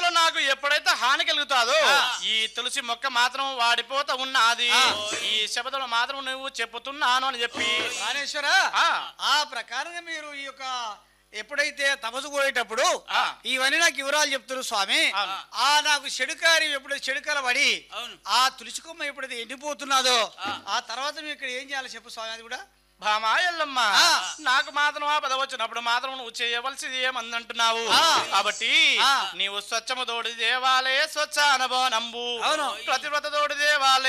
వల్ల నాకు ఎప్పుడైతే హాని కలుగుతాదో ఆ. ఈ తులసి మొక్క మాత్రం వాడిపోతా ఉన్నది ఆ. ఈ శబదం మాత్రం నువ్వు చెప్పుతున్నాను అని చెప్పి ప్రాణేశ్వర ఆ. ఆ ప్రకారంగా మీరు ఈ యొక్క ఎప్పుడైతే తపస్సు కోరేటప్పుడు ఆ. ఇవన్నీ నాకు వివరాలు చెప్తున్నారు స్వామి అవును. ఆ నాకు చెడుకారి ఎప్పుడైతే చెడుకాల పడి అవును. ఆ తులసి కొమ్మ ఎప్పుడైతే ఎండిపోతున్నదో ఆ. ఆ తర్వాత మీరు ఇక్కడ ఏం చేయాలో చెప్పు స్వామి అది కూడా భామా ఎల్లమ్మ ఆ. నాకు మాత్రం ఆ పద వచ్చినప్పుడు మాత్రం నువ్వు చేయవలసింది ఏమందంటున్నావు ఆ. కాబట్టి ఆ. నీవు స్వచ్ఛము తోడి దేవాలే స్వచ్ఛ అనుభవ నంబు అవును. ప్రతివ్రత తోడి దేవాలే